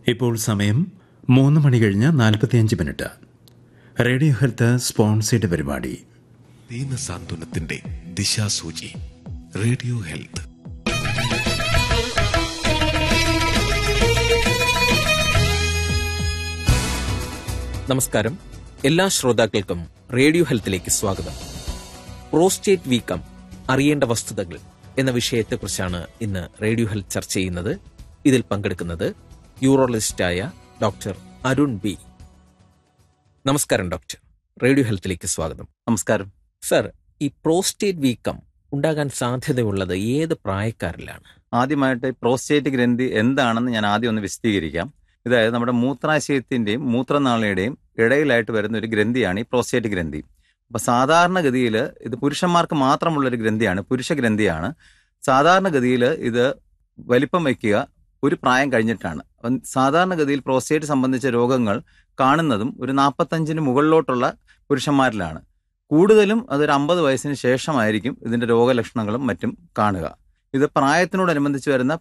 ഇപ്പോൾ സമയം മൂന്ന് മണി കഴിഞ്ഞ് നാൽപ്പത്തിയഞ്ച് മിനിറ്റ് റേഡിയോ ഹെൽത്ത് സ്പോൺസേഡ് പരിപാടി ദീനസാന്ത്വനത്തിന്റെ ദിശാസൂചി റേഡിയോ ഹെൽത്ത് നമസ്കാരം എല്ലാ ശ്രോതാക്കൾക്കും റേഡിയോ ഹെൽത്തിലേക്ക് സ്വാഗതം പ്രോസ്റ്റേറ്റ് വീക്കം അറിയേണ്ട വസ്തുതകൾ എന്ന വിഷയത്തെക്കുറിച്ചാണ് ഇന്ന് റേഡിയോ ഹെൽത്ത് ചർച്ച ചെയ്യുന്നത് ഇതിൽ പങ്കെടുക്കുന്നത് യൂറോളജിസ്റ്റായ ഡോക്ടർ അരുൺ ബി നമസ്കാരം ഡോക്ടർ റേഡിയോ ഹെൽത്തിലേക്ക് സ്വാഗതം നമസ്കാരം സർ ഈ പ്രോസ്റ്റേറ്റ് വീക്കം ഉണ്ടാകാൻ സാധ്യതയുള്ളത് ഏത് പ്രായക്കാരിലാണ് ആദ്യമായിട്ട് പ്രോസ്റ്റേറ്റ് ഗ്രന്ഥി എന്താണെന്ന് ഞാൻ ആദ്യം ഒന്ന് വിശദീകരിക്കാം ഇതായത് നമ്മുടെ മൂത്രാശയത്തിന്റെയും മൂത്രനാളിയുടെയും ഇടയിലായിട്ട് വരുന്ന ഒരു ഗ്രന്ഥിയാണ് ഈ പ്രോസ്റ്റേറ്റ് ഗ്രന്ഥി അപ്പൊ സാധാരണഗതിയിൽ ഇത് പുരുഷന്മാർക്ക് മാത്രമുള്ള ഒരു ഗ്രന്ഥിയാണ് പുരുഷ ഗ്രന്ഥിയാണ് സാധാരണഗതിയിൽ ഇത് വലിപ്പം വയ്ക്കുക ഒരു പ്രായം കഴിഞ്ഞിട്ടാണ് അപ്പം സാധാരണഗതിയിൽ പ്രോസ്റ്റേറ്റ് സംബന്ധിച്ച രോഗങ്ങൾ കാണുന്നതും ഒരു നാൽപ്പത്തഞ്ചിന് മുകളിലോട്ടുള്ള പുരുഷന്മാരിലാണ് കൂടുതലും അതൊരു അമ്പത് വയസ്സിന് ശേഷമായിരിക്കും ഇതിന്റെ രോഗലക്ഷണങ്ങളും മറ്റും കാണുക ഇത് പ്രായത്തിനോടനുബന്ധിച്ച് വരുന്ന